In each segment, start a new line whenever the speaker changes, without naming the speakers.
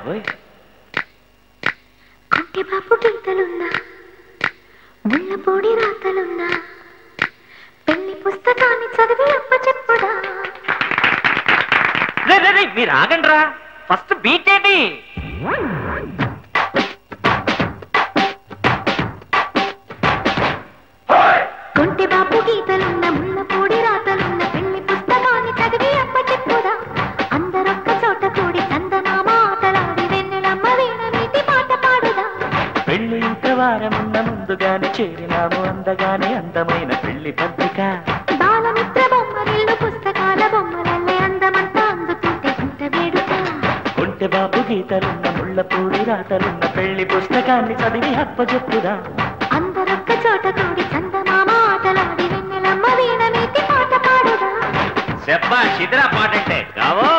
బాబోయ్
కంటి బాపు గీతలున్నా ముళ్ళపూడి రాతలున్నా పెళ్లి పుస్తకాన్ని చదివి అప్ప చెప్పుడా
రే, రే, రే, మీరు ఆగండి రా ఫస్ట్ బీట్ ఏంటి
కొంటి బాపు గీతలున్న ముళ్ళపూడి రాతలున్న పెళ్లి పుస్తకాన్ని చదివి అప్ప చెప్పుదా అందరొక్క చోట కూడి చందమామ ఆటలాడి వెన్నెలమ్మ వీణ నీటి పాట పాడుదా
పెళ్లి ఇంత వారమున్న ముందుగానే చేరినాము అందగానే అందమైన పెళ్లి పత్రిక
బాలమిత్ర బొమ్మరిల్లు పుస్తకాల బొమ్మలల్లే అందమంతా అందుతుంటే ఇంత వేడుక
కొంటె బాబు గీతలున్న ముళ్ళపూడి రాతలున్న పెళ్లి పుస్తకాన్ని చదివి అప్పచెప్పుదా
అందరొక్క చోట కూడి చందమామ ఆటలాడి వెన్నెలమ్మ వీణ నీటి పాట పాడుదా
చెప్పా చిద్రా పాట అంటే కావో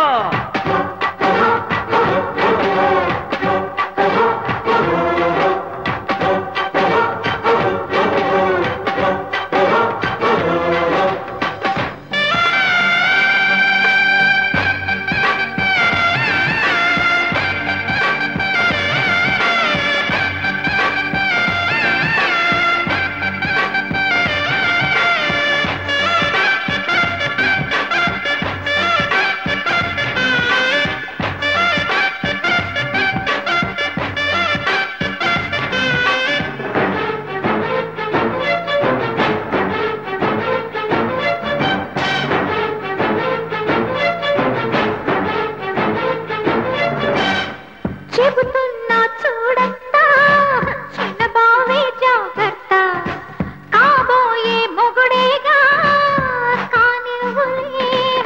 చెబుతున్నా చూడత్తా చిన్న బావే జాగ్రత్త కాబోయే మొగుడేగా కానివ్వులే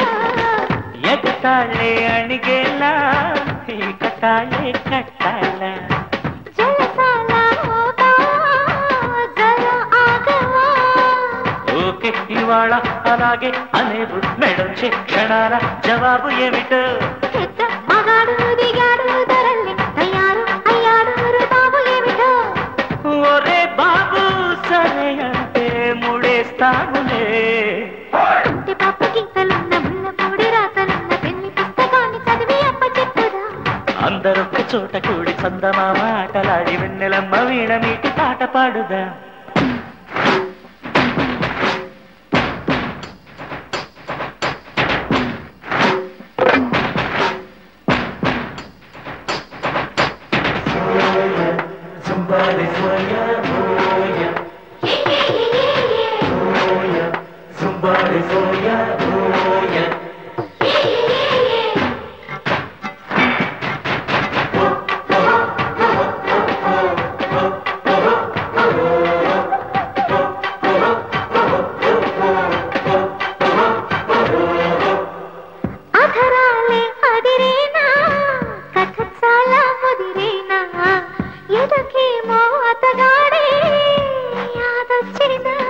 ఎగతాళే అణిగేలా ఈ కట్టాలే కట్టాలా
జలసాల హోదా జల ఆగవా
ఓకే ఇవాళ అలాగే అనేవు మెడొచ్చే క్షణాల జవాబు ఏమిటో
పెద్ద మగాడు దిగాడు ధరల్ని తయారు అయ్యాడు బాబు ఏమిటో
ఒరే బాబు సరే అంటే ముడేస్తాములే
ఇంటి పాప గీతలున్న ముళ్ళపూడి రాతలున్న పెళ్లి పుస్తకాన్ని చదివి అప్ప చెప్పుదా
అందరొక్క చోట కూడి చందమామ ఆటలాడి వెన్నెలమ్మ వీణ మీటి పాట పాడుదా Somebody soya, soya, soya, somebody soya, soya.
అధరాలే అదిరేనా కథ చాలా ముదిరేనా ఎదకేమో అతగాడే యాదొచ్చినా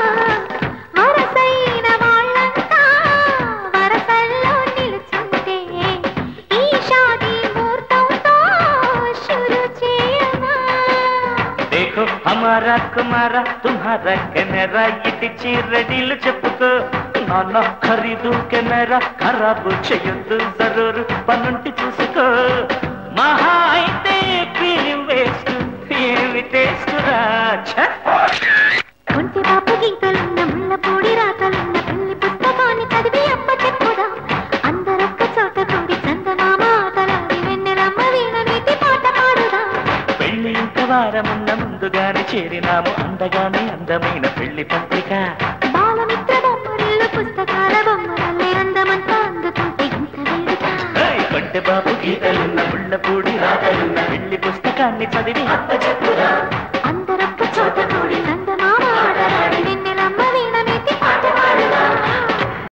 వరసైన వాళ్ళంతా వరసల్లో నిలుచుంటే ఈ షాదీ ముహూర్తంతో షురు చేయనా
देखो हमारा कुमारा तुम्हारा కెమెరా ఇటు చీరడీలు చెప్పుకో నాన్న ఖరీదు కెమెరా ఖరాబు చేయొద్దు జరూరు పనుంటి చూసుకో మహా అయితే ఫిలిం వేస్ట్ ఏమి టేస్ట్ రాచా
ఒంటి బాపు గీతలున్న ముళ్ళపూడి రాతలున్న పెళ్లి పుస్తకాన్ని చదివి అప్ప చెప్పుదా అందరొక్క చోట కూడి చందమామ ఆటలాడి వెన్నెలమ్మ వీణ నీటి పాట పాడుదా
పెళ్లి ఇంత వారమున్న ముందుగానే చేరినాము అందగానే అందమైన పెళ్లి పత్రిక
బాలమిత్ర బొమ్మరిల్లు పుస్తకాల బొమ్మలల్లే అందమంతా అందుతుంటే ఇంత వేడుక
ఏయ్, కొంటె బాబు గీతలున్న ముళ్ళపూడి రాతలున్న పెళ్లి పుస్తకాన్ని చదివి అప్ప చెప్పురా